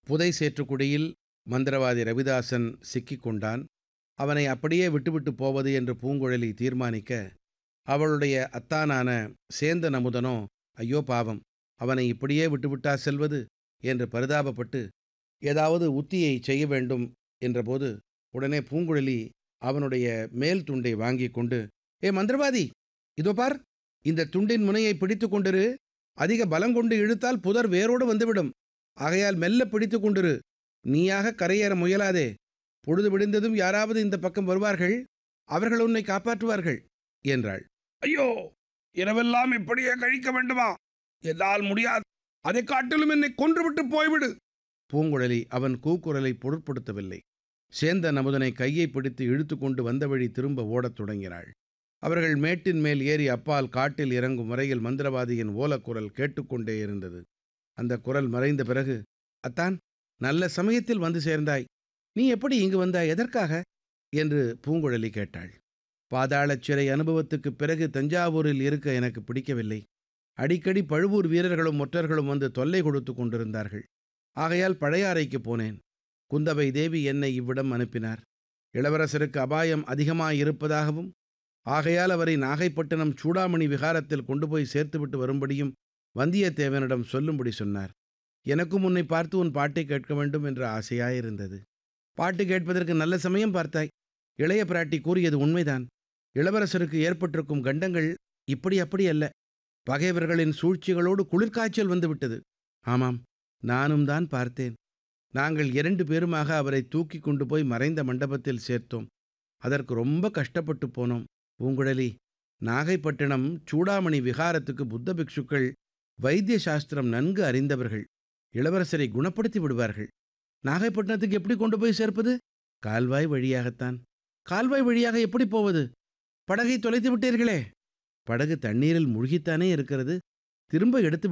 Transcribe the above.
புதை சேற்றுக்குடியில் மந்திரவாதி ரவிதாசன் சிக்கிக் கொண்டான் அவனை அப்படியே விட்டுவிட்டு போவது என்று பூங்குழலி தீர்மானிக்க அவளுடைய அத்தானான சேந்தன் அமுதனோ ஐயோ பாவம் அவனை இப்படியே விட்டுவிட்டா செல்வது என்று பரிதாபப்பட்டு ஏதாவது உத்தியை செய்ய வேண்டும் என்றபோது உடனே பூங்குழலி அவனுடைய மேல் துண்டை வாங்கி கொண்டு ஏ மந்திரவாதி இதோ பார் இந்த துண்டின் முனையை பிடித்து கொண்டிரு அதிக பலங்கொண்டு இழுத்தால் புதர் வேரோடு வந்துவிடும் ஆகையால் மெல்ல பிடித்து கொண்டிரு நீயாக கரையேற முயலாதே பொழுது விடிந்ததும் யாராவது இந்த பக்கம் வருவார்கள் அவர்கள் உன்னை காப்பாற்றுவார்கள் என்றாள் ஐயோ இரவெல்லாம் இப்படியே கழிக்க வேண்டுமா என்னால் முடியாது அதை காட்டிலும் என்னை கொன்றுவிட்டு போய்விடு பூங்குழலி அவன் கூக்குரலை பொருட்படுத்தவில்லை சேந்தன் அமுதனை கையை பிடித்து இழுத்து கொண்டு வந்த வழி திரும்ப ஓடத் தொடங்கினாள் அவர்கள் மேட்டின் மேல் ஏறி அப்பால் காட்டில் இறங்கும் வரையில் மந்திரவாதியின் ஓலக்குரல் கேட்டுக்கொண்டே இருந்தது அந்த குரல் மறைந்த பிறகு அத்தான் நல்ல சமயத்தில் வந்து சேர்ந்தாய் நீ எப்படி இங்கு வந்தாய் எதற்காக என்று பூங்குழலி கேட்டாள் பாதாளச் சிறை அனுபவத்துக்குப் பிறகு தஞ்சாவூரில் இருக்க எனக்கு பிடிக்கவில்லை அடிக்கடி பழுவூர் வீரர்களும் ஒற்றர்களும் வந்து தொல்லை கொடுத்து கொண்டிருந்தார்கள் ஆகையால் பழையாறைக்கு போனேன் குந்தவை தேவி என்னை இவ்விடம் அனுப்பினார் இளவரசருக்கு அபாயம் அதிகமாயிருப்பதாகவும் ஆகையால் அவரை நாகைப்பட்டினம் சூடாமணி விகாரத்தில் கொண்டு போய் சேர்த்துவிட்டு வரும்படியும் வந்தியத்தேவனிடம் சொல்லும்படி சொன்னார் எனக்கும் உன்னை பார்த்து உன் பாட்டை கேட்க வேண்டும் என்ற ஆசையாயிருந்தது பாட்டு கேட்பதற்கு நல்ல சமயம் பார்த்தாய் இளைய பிராட்டி கூறியது உண்மைதான் இளவரசருக்கு ஏற்பட்டிருக்கும் கண்டங்கள் இப்படி அப்படி அல்ல பகைவர்களின் சூழ்ச்சிகளோடு குளிர்காய்ச்சல் வந்துவிட்டது ஆமாம் நானும் தான் பார்த்தேன் நாங்கள் இரண்டு பேருமாக அவரை தூக்கி கொண்டு போய் மறைந்த மண்டபத்தில் சேர்த்தோம் அதற்கு ரொம்ப கஷ்டப்பட்டு போனோம் பூங்குழலி நாகைப்பட்டினம் சூடாமணி விகாரத்துக்கு புத்த பிக்ஷுக்கள் வைத்திய சாஸ்திரம் நன்கு அறிந்தவர்கள் இளவரசரை குணப்படுத்தி விடுவார்கள் நாகைப்பட்டினத்துக்கு எப்படி கொண்டு போய் சேர்ப்பது கால்வாய் வழியாகத்தான் கால்வாய் வழியாக எப்படி போவது படகை தொலைத்து விட்டீர்களே படகு தண்ணீரில் முழுகித்தானே இருக்கிறது திரும்ப எடுத்து